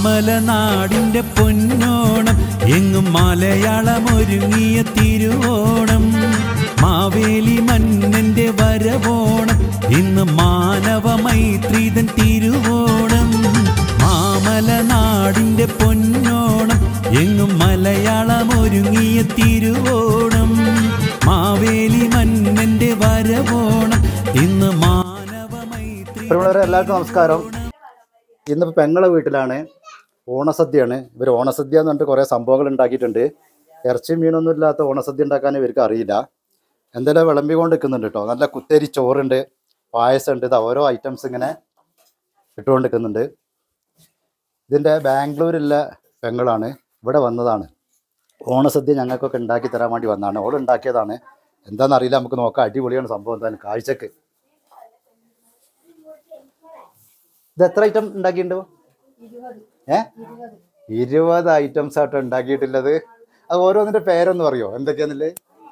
മാമലനാടിന്റെ പൊന്നോണം എങ്ങും മലയാളം ഒരുങ്ങിയ തിരുവോണം മാവേലി മന്നന്റെ വരവോണം ഇന്ന് മാനവ മൈത്രീതൻ തിരുവോണം മാമലനാടിന്റെ പൊന്നോണം എങ്ങും മലയാളം ഒരുങ്ങിയ തിരുവോണം മാവേലി മന്നന്റെ വരവോണം ഇന്ന് മാനവ മൈത്രി പ്രിയമുള്ളവരെ എല്ലാവർക്കും നമസ്കാരം ഇന്നിപ്പോൾ പെങ്ങളെ വീട്ടിലാണ് ഓണസദ്യയാണ് ഇവർ ഓണസദ്യ എന്ന് പറഞ്ഞിട്ട് കുറേ സംഭവങ്ങൾ ഉണ്ടാക്കിയിട്ടുണ്ട് ഇറച്ചി മീനൊന്നും ഇല്ലാത്ത ഓണസദ്യ ഉണ്ടാക്കാൻ ഇവർക്ക് അറിയില്ല എന്തായാലും വിളമ്പിക്കൊണ്ട് നിൽക്കുന്നുണ്ട് കേട്ടോ നല്ല കുത്തരി ചോറുണ്ട് പായസം ഉണ്ട് ഇത് ഓരോ ഐറ്റംസ് ഇങ്ങനെ ഇട്ടുകൊണ്ട് നിൽക്കുന്നുണ്ട് ഇതിൻ്റെ ബാംഗ്ലൂരിലെ പെങ്ങളാണ് ഇവിടെ വന്നതാണ് ഓണസദ്യ ഞങ്ങൾക്കൊക്കെ ഉണ്ടാക്കി തരാൻ വേണ്ടി വന്നതാണ് ഓൾ ഉണ്ടാക്കിയതാണ് എന്താണെന്നറിയില്ല നമുക്ക് നോക്കാം അടിപൊളിയാണ് സംഭവം എന്തായാലും കാഴ്ചക്ക് ഇത് എത്ര ഐറ്റം ഉണ്ടാക്കിയിട്ടുണ്ട് ഏ ഇരുപത് ഐറ്റംസ് ആയിട്ട് ഉണ്ടാക്കിയിട്ടുള്ളത് അത് ഓരോന്നിന്റെ പേരൊന്ന് പറയോ എന്തൊക്കെയാന്നില്ലേ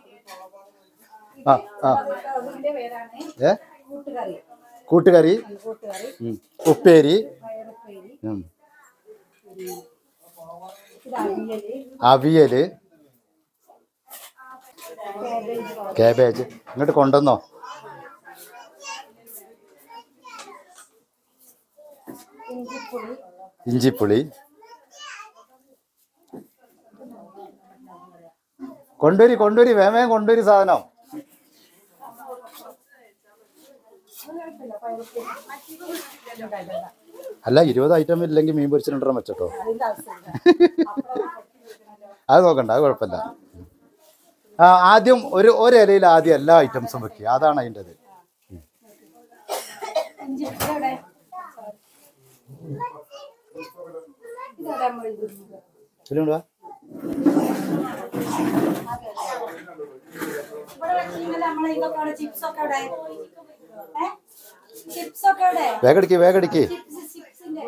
ആ ആ ഏ കൂട്ടുകറി ഉം. ഉപ്പേരി ഉം. അവിയല് കാബേജ് ഇങ്ങോട്ട് കൊണ്ടുവന്നോ ഇഞ്ചിപ്പുളി കൊണ്ടുവരി കൊണ്ടുവരി വേമേ കൊണ്ടുവരി സാധനം അല്ല ഇരുപത് ഐറ്റം ഇല്ലെങ്കിൽ മീൻ പൊരിച്ചിട്ടുണ്ടോ വെച്ചോട്ടോ അത് നോക്കണ്ട അത് കുഴപ്പമില്ല ആ ആദ്യം ഒരു ഒരു ഇലയിൽ ആദ്യം എല്ലാ ഐറ്റംസും വെക്കുക അതാണ് അതിൻ്റെത് ഇതിലുണ്ടോ ചിപ്സ് ഒക്കെ ചിപ്സ് ഒക്കെ ഇവിടെ വേഗടിക്ക് വേഗടിക്ക് ചിപ്സിന്റെ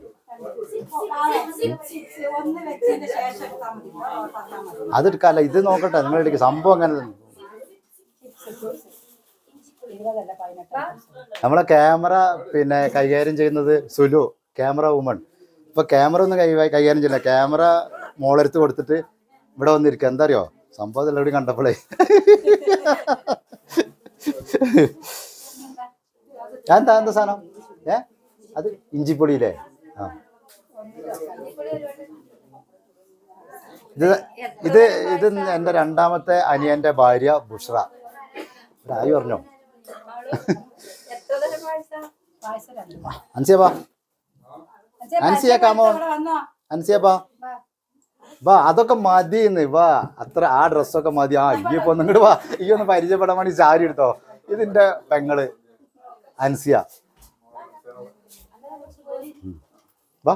ഒന്ന് വെച്ചതിന്റെ ശേഷം എടുത്താൽ മതി പറഞ്ഞാൽ മതി അതെടുക്കാല്ല ഇത് നോക്കട്ടെ നിങ്ങൾ എടുക്ക് സംഭവം അങ്ങനെ തന്നെ. ഇരുപതല്ല പതിനെട്ട് നമ്മളെ ക്യാമറ പിന്നെ കൈകാര്യം ചെയ്യുന്നത് സുലു ക്യാമറ വുമൺ ഇപ്പൊ ക്യാമറ ഒന്നും കൈ കൈകാര്യം ചെയ്യില്ല ക്യാമറ മോളെടുത്ത് കൊടുത്തിട്ട് ഇവിടെ വന്നിരിക്കുക എന്താ അറിയോ സംഭവം എല്ലാവരും കണ്ടപ്പോഴേ ഞാൻ എന്താ എന്താ സാധനം ഏ അത് ഇഞ്ചിപ്പൊടിയില്ലേ ആ ഇത് ഇത് ഇത് എൻ്റെ രണ്ടാമത്തെ അനിയന്റെ ഭാര്യ ബുഷ്ര ആയി പറഞ്ഞോ പായസം രണ്ട്. അൻസിയപ്പാ അച്ഛാ, അൻസിയ കാമോ ഇവിടെ വന്നോ അൻസിയപ്പാ വാ അതൊക്കെ മതി ഇന്ന് വാ അത്ര ആ ഡ്രസ്സൊക്കെ മതി ആ ഇയ്യപ്പോ ഇങ്ങോട്ട് വാ ഈ ഒന്ന് പരിചയപ്പെടാൻ വേണ്ടി സാരി എടുത്തോ ഇതിന്റെ പെങ്ങള് അൻസിയ ഉം. വാ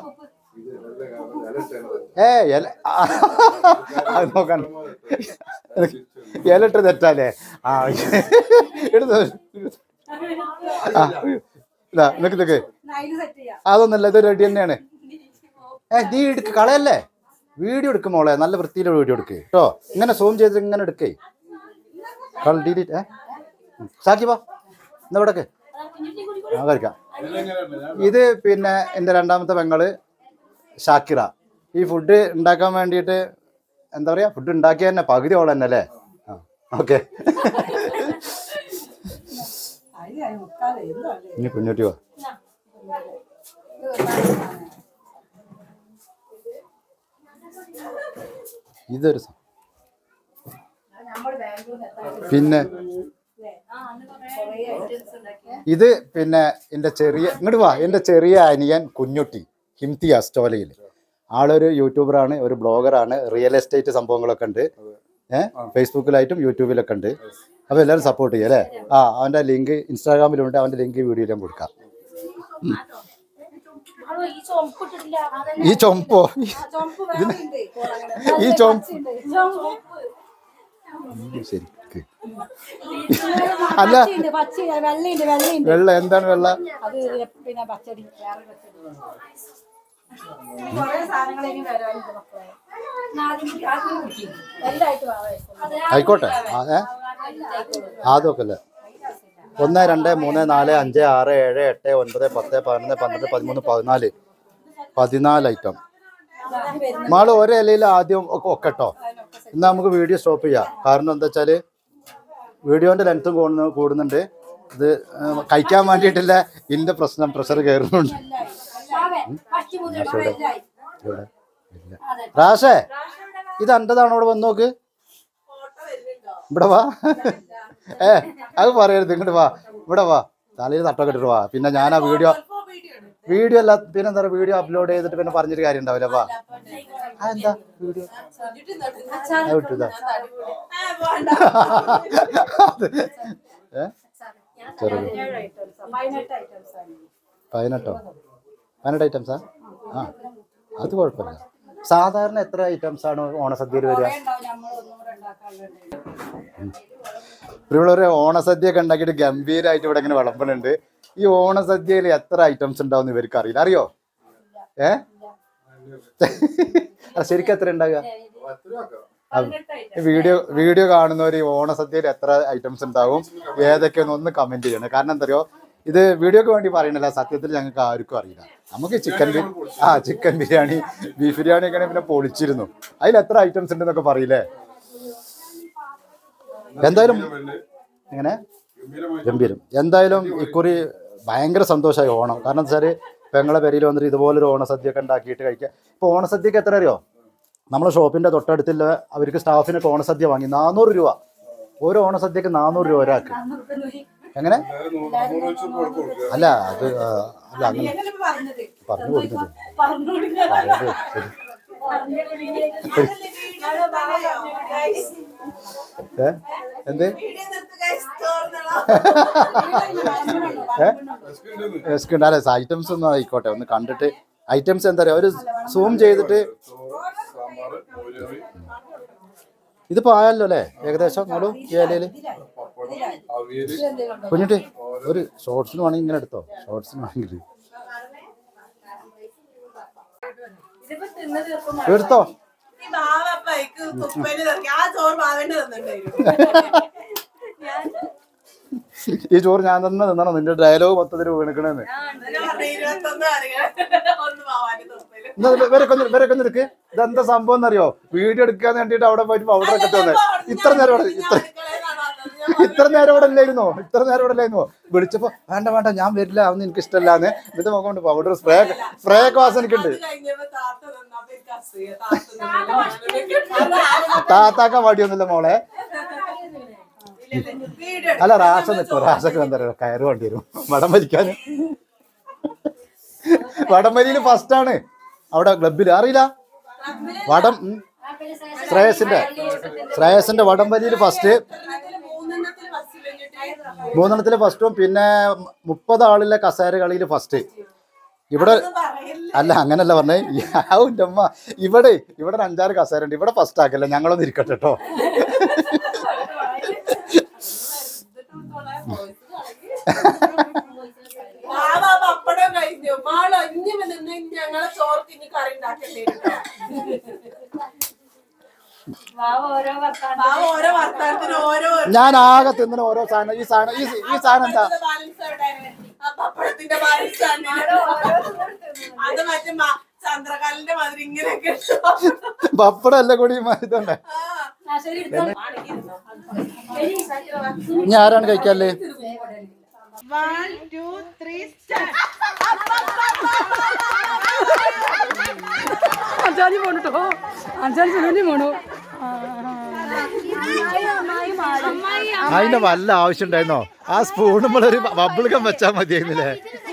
ഏ ഇല അത് നോക്കണ്ട ഇലട്ട് തെറ്റാലേ ആ എടുത്തോ ആ ഇതാ നിക്ക് നിക്ക് നൈല് സെറ്റ് ചെയ്യാം അതൊന്നല്ല ഇത് റെഡി തന്നെയാണ് ഏ നീ എടുക്ക് കളയല്ലേ വീഡിയോ എടുക്കും മോളെ നല്ല വൃത്തിയിൽ വീഡിയോ എടുക്ക് കേട്ടോ ഇങ്ങനെ സൂം ചെയ്ത് ഇങ്ങനെ എടുക്കേ ഡിലീറ്റ് ഏ ഉം. സാക്കി വാ എന്നാ ഇവിടക്ക് ആ കഴിക്കാം ഇത് പിന്നെ എൻ്റെ രണ്ടാമത്തെ പെങ്ങള് ഷാക്കിറ ഈ ഫുഡ് ഉണ്ടാക്കാൻ വേണ്ടിയിട്ട് എന്താ പറയാ ഫുഡ് ഉണ്ടാക്കിയ തന്നെ പകുതി ഓൾ തന്നെ അല്ലേ ആ ഓക്കെ അതിന് അതിന് മുക്കാല് എന്തോ അല്ലേ ഇനി കുഞ്ഞുട്ടി വാ ഇതൊരു സം- പിന്നെ ഇത് പിന്നെ എൻ്റെ ചെറിയ ഇങ്ങോട്ട് വാ എൻ്റെ ചെറിയ അനിയൻ കുഞ്ഞുട്ടി ഹിംതി അസ്റ്റോലയിൽ ആളൊരു യൂട്യൂബറാണ് ഒരു ബ്ലോഗറാണ് റിയൽ എസ്റ്റേറ്റ് സംഭവങ്ങളൊക്കെ ഉണ്ട് ഏഹ് ഫേസ്ബുക്കിലായിട്ടും യൂട്യൂബിലൊക്കെ ഉണ്ട് അപ്പോൾ എല്ലാവരും സപ്പോർട്ട് ചെയ്യും അല്ലേ ആ അവൻ്റെ ലിങ്ക് ഇൻസ്റ്റാഗ്രാമിലുണ്ട് അവൻ്റെ ലിങ്ക് വീഡിയോയിൽ ഞാൻ കൊടുക്കാം ഈ ചൊമ്പോ ചുമപ്പ് വേറെയുണ്ട്. ഈ ചൊമ്പ് ചുമപ്പ്. ശരി അല്ല പച്ചയുണ്ട്, പച്ചയുണ്ട്, വെള്ളയുണ്ട് വെള്ളയുണ്ട് വെള്ള എന്താണ് വെള്ള അത് പിന്നെ പച്ചടി വേറെ പച്ചടി കുറെ സാധനങ്ങൾ ഇനി വരാനുണ്ട് മക്കളെ എല്ലായിട്ട് വാങ്ങാം ആയിക്കോട്ടെ ആ, ഏ അതൊക്കെ അല്ലേ ഒന്ന് രണ്ട് മൂന്ന് നാല് അഞ്ച് ആറ് ഏഴ് എട്ട് ഒൻപത് പത്ത് പതിനൊന്ന് പന്ത്രണ്ട് പതിമൂന്ന് പതിനാല് പതിനാല് ഐറ്റം മാള് ഒരു ഇലയിൽ ആദ്യം ഒക്കെ ഒക്കെട്ടോ എന്നാൽ നമുക്ക് വീഡിയോ സ്റ്റോപ്പ് ചെയ്യാം കാരണം എന്താ വെച്ചാൽ വീഡിയോൻ്റെ ലെങ്ത്തും കൂടുന്നു കൂടുന്നുണ്ട് ഇത് ഏഹ്, കഴിക്കാൻ വേണ്ടിയിട്ടില്ല ഇതിൻ്റെ പ്രശ്നം പ്രഷർ കയറുന്നുണ്ട് ഇവിടെ ഇല്ല റാഷേ ഇത് എൻ്റെതാണോ ഇവിടെ വന്ന് നോക്ക് ഇവിടെ വാ ഏ അത് പറയരുത് ഇങ്ങോട്ട് വാ ഇവിടെ വാ തലയിൽ തട്ടൊക്കെ ഇട്ടിട്ട് വാ പിന്നെ ഞാൻ ആ വീഡിയോ വീഡിയോ അല്ല പിന്നെ എന്താ വീഡിയോ അപ്ലോഡ് ചെയ്തിട്ട് പിന്നെ പറഞ്ഞിട്ട് കാര്യം ഉണ്ടാവില്ല വാ ആ എന്താ വീഡിയോ ആ വിട്ടുതാ ഏ ചെറുത് പതിനെട്ട് ഐറ്റംസ് ആണ് പതിനെട്ടോ പതിനെട്ട് ഐറ്റംസാ ആ അത് കുഴപ്പമില്ല സാധാരണ എത്ര ഐറ്റംസ് ആണ് ഓണസദ്യയിൽ വരിക ഉണ്ടാവും നമ്മൾ ഒന്നുകൂടെ ഉണ്ടാക്കാനുണ്ട് ഇവിടെ ഓണസദ്യ ഒക്കെ ഉണ്ടാക്കിയിട്ട് ഗംഭീരമായിട്ട് ഇവിടെ ഇങ്ങനെ വിളമ്പണുണ്ട് ഈ ഓണസദ്യയിൽ എത്ര ഐറ്റംസ് ഉണ്ടാവും ഇവർക്ക് അറിയില്ല അറിയോ ഏ അല്ല, ശരിക്കും എത്ര ഉണ്ടാകുക വീഡിയോ വീഡിയോ കാണുന്നവർ ഈ ഓണസദ്യയിൽ എത്ര ഐറ്റംസ് ഉണ്ടാവും ഏതൊക്കെയെന്ന് ഒന്ന് കമന്റ് ചെയ്യണം കാരണം എന്താ പറയുക ഇത് വീഡിയോക്ക് വേണ്ടി പറയണില്ല സത്യത്തിൽ ഞങ്ങൾക്ക് ആർക്കും അറിയില്ല നമുക്ക് ചിക്കൻ ബി ആ ചിക്കൻ ബിരിയാണി ബീഫ് ബിരിയാണി ഒക്കെ പിന്നെ പൊളിച്ചിരുന്നു അതിൽ എത്ര ഐറ്റംസ് ഉണ്ടെന്നൊക്കെ പറയില്ലേ എന്തായാലും എങ്ങനെ ഗംഭീരം എന്തായാലും ഇക്കുറി ഭയങ്കര സന്തോഷമായി ഓണം കാരണം എന്താ വെച്ചാൽ പെങ്ങളെ പെരയിൽ വന്നിട്ട് ഇതുപോലൊരു ഓണസദ്യ ഒക്കെ ഉണ്ടാക്കിയിട്ട് കഴിക്കുക ഇപ്പോൾ ഓണസദ്യക്ക് എത്ര അറിയോ നമ്മളെ ഷോപ്പിൻ്റെ തൊട്ടടുത്തുള്ള അവർക്ക് സ്റ്റാഫിനൊക്കെ ഓണസദ്യ വാങ്ങി നാനൂറ് രൂപ ഒരു ഓണസദ്യക്ക് നാനൂറ് രൂപ ഒരാൾക്ക് എങ്ങനെ അല്ല അത് ആ, അല്ല അങ്ങനെ എങ്ങനെ പറഞ്ഞത് പറഞ്ഞു കൊടുക്കുന്നത് പറഞ്ഞു പറയുന്നത് ശരി. ഏ എന്ത് ഏ എസ്കുണ്ട് അല്ല ഐറ്റംസ് ഒന്നും ആയിക്കോട്ടെ ഒന്ന് കണ്ടിട്ട് ഐറ്റംസ് എന്താ പറയുക ഒരു സൂം ചെയ്തിട്ട് ഇതിപ്പോ ആയല്ലോ അല്ലേ ഏകദേശം നോളൂ ഈ ഇലയില് കുഞ്ഞിട്ട് ഒരു ഷോർട്സിന് വേണമെങ്കിൽ ഇങ്ങനെ എടുത്തോ ഷോർട്സിന് വേണമെങ്കിൽ എടുത്തോ ഈ ബാവപ്പയ്ക്ക് തുപ്പല് തെറിക്കും. ആ ചോറ് ബാവേണ്ടി തന്നിട്ടുണ്ടായിരുന്നു ഈ ചോറ് ഞാൻ തന്നെ നിന്നണം നിന്റെ ഡയലോഗ് മൊത്തത്തിൽ വീണിക്കണെന്ന് അങ്ങനെ പറഞ്ഞ ഇരുപത്തൊന്ന് അറിയാം ഒന്ന് ബാവാന്റെ തുപ്പല് എന്നാ ഇത് ഇവരൊക്കെ ഒന്ന് ഇവരൊക്കെ ഒന്ന് എടുക്ക് ഇതെന്താ സംഭവം എന്നറിയോ വീഡിയോ എടുക്കാൻ വേണ്ടിട്ട് അവിടെ പോയിട്ട് പൗഡർ ഒക്കെ ഇട്ട് വന്നേ ഇത്ര നേരം ഇവിടെ ഇത്ര ഇത്ര നേരം ഇവിടെ ഇല്ലായിരുന്നോ ഇത്ര നേരം ഇവിടെ ഇല്ലായിരുന്നോ വിളിച്ചപ്പോ വേണ്ട വേണ്ട ഞാൻ വരില്ല അതൊന്നും എനിക്ക് ഇഷ്ടമല്ലാന്ന് എന്നിട്ട് നോക്കുന്നുണ്ട് പൗഡർ സ്പ്രേ സ്പ്രേ ഒക്കെ വാസന എനിക്കുണ്ട് കഴിഞ്ഞപ്പോ താത്ത നിന്നപ്പോ എനിക്ക് അസൂയ താത്ത താത്താക്കാൻ മടിയൊന്നുമില്ല മോളെ വീഡിയോ അല്ല റാസ നിൽക്കും റാസൊക്കെ എന്താ പറയുക കയറ് വേണ്ടി വരും വടം വലിക്കാൻ വടംവലിയിൽ ഫസ്റ്റ് ആണ് അവിടെ ക്ലബിൽ അറിയില്ല വടം ഉം. ശ്രേയസിന്റെ ശ്രേയസിന്റെ വടംവലിയിൽ ഫസ്റ്റ് മൂന്നെണ്ണത്തിൽ ബസ്സിൽ കഴിഞ്ഞിട്ട് മൂന്നെണ്ണത്തില് ഫസ്റ്റും പിന്നെ മുപ്പത് ആളിലെ കസേര കളിയിൽ ഫസ്റ്റ് ഇവിടെ പറയില്ല അല്ല അങ്ങനല്ല പറഞ്ഞേ യാവുന്റെ അമ്മ ഇവിടെ ഇവിടെ ഒരു അഞ്ചാറ് കസേര ഉണ്ട് ഇവിടെ ഫസ്റ്റ് ആക്കല്ല ഞങ്ങളൊന്ന് ഇരിക്കട്ടെ കേട്ടോ ബാവ പപ്പടം കഴിഞ്ഞു മാള് ഇനി നിന്ന് ഞങ്ങളെ ചോർക്ക് ഇനി കറി ഉണ്ടാക്കണ്ടേ ഓരോ വർത്താനം ബാവ ഓരോ വർത്താനത്തിന് ഓരോ ഞാൻ ആകെ തിന്നുന്ന ഓരോ സാധനം ഈ സാധനം ഈ ഈ സാധനം എന്താ ബാലൻസ് എവിടെ ആ പപ്പടത്തിന്റെ ബാലൻസ് ആണ് അത് മറ്റേ മ- ചന്ദ്രകാലിന്റെ മാതിരി ഇങ്ങനെയൊക്കെ ഇട്ടു. പപ്പടം എല്ലാം കൂടി ഇതുണ്ട് ആ. ശരി ഇനി ആരാണ് കഴിക്കാല്ലേ One, two, three, start. അഞ്ചാനി പോണു കേട്ടോ അഞ്ചാനി സുലുവിന്റെ പോണു അതിന്റെ വല്ല ആവശ്യം ഉണ്ടായിരുന്നോ ആ സ്പൂണുമ്പോൾ ഒരു ബബിൾ ഗം വെച്ചാൽ മതിയായിരുന്നില്ലേ